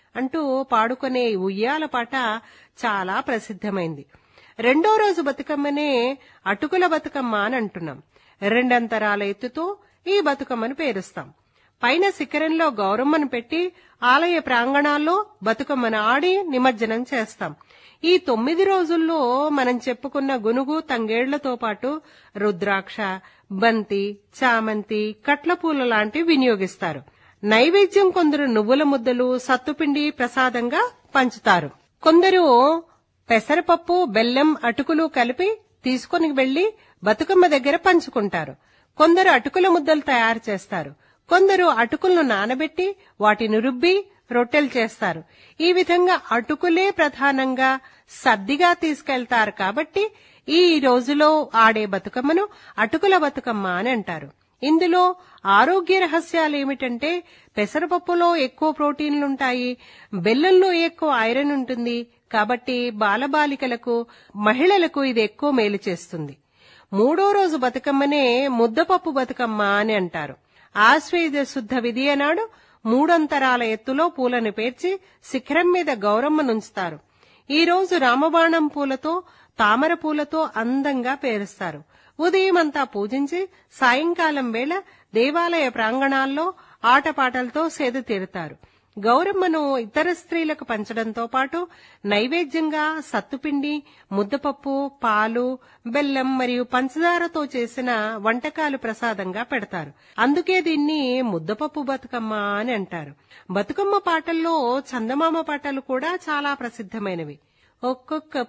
అంటూ పాడుకునే ఈ ఉయ్యాల పాట చాలా ప్రసిద్ధమైంది రెండో రోజు బతుకమ్మనే అటుకుల బతుకమ్మ అని అంటున్నాం రెండంతరాల ఎత్తుతో ఈ బతుకమ్మను పేరుస్తాం పైన శిఖరంలో గౌరమ్మను పెట్టి ఆలయ ప్రాంగణాల్లో బతుకమ్మను ఆడి నిమజ్జనం చేస్తాం ఈ తొమ్మిది రోజుల్లో మనం చెప్పుకున్న గునుగు తంగేళ్లతో పాటు రుద్రాక్ష బంతి చామంతి కట్లపూల లాంటివి వినియోగిస్తారు నైవేద్యం కొందరు నువ్వుల ముద్దలు సత్తుపిండి ప్రసాదంగా పంచుతారు కొందరు పెసరపప్పు బెల్లం అటుకులు కలిపి తీసుకుని వెళ్లి బతుకమ్మ దగ్గర పంచుకుంటారు కొందరు అటుకుల ముద్దలు తయారు చేస్తారు కొందరు అటుకులను నానబెట్టి వాటిని రుబ్బి రొట్టెలు చేస్తారు ఈ విధంగా అటుకులే ప్రధానంగా సద్దిగా తీసుకెళ్తారు కాబట్టి ఈ రోజులో ఆడే బతుకమ్మను అటుకుల బతుకమ్మ అని అంటారు ఇందులో ఆరోగ్య రహస్యాలు ఏమిటంటే పెసరపప్పులో ఎక్కువ ప్రోటీన్లుంటాయి బెల్లంలో ఎక్కువ ఐరన్ ఉంటుంది కాబట్టి బాలబాలికలకు మహిళలకు ఇది ఎక్కువ మేలు చేస్తుంది మూడో రోజు బతుకమ్మనే ముద్దపప్పు బతుకమ్మ అని అంటారు ఆశ్వేద శుద్ధ విధియ నాడు మూడంతరాల ఎత్తులో పూలను పేర్చి శిఖరం మీద గౌరమ్మనుంచుతారు ఈ రోజు రామబాణం పూలతో తామర పూలతో అందంగా పేరుస్తారు ఉదయమంతా పూజించి సాయంకాలం వేళ దేవాలయ ప్రాంగణాల్లో ఆటపాటలతో సేద తీరుతారు గౌరమ్మను ఇతర స్త్రీలకు పంచడంతో పాటు నైవేద్యంగా సత్తుపిండి ముద్దపప్పు పాలు బెల్లం మరియు పంచదారతో చేసిన వంటకాలు ప్రసాదంగా పెడతారు అందుకే దీన్ని ముద్దపప్పు బతుకమ్మ అని అంటారు బతుకమ్మ పాటల్లో చందమామ పాటలు కూడా చాలా ప్రసిద్ధమైనవి ఒక్కొక్క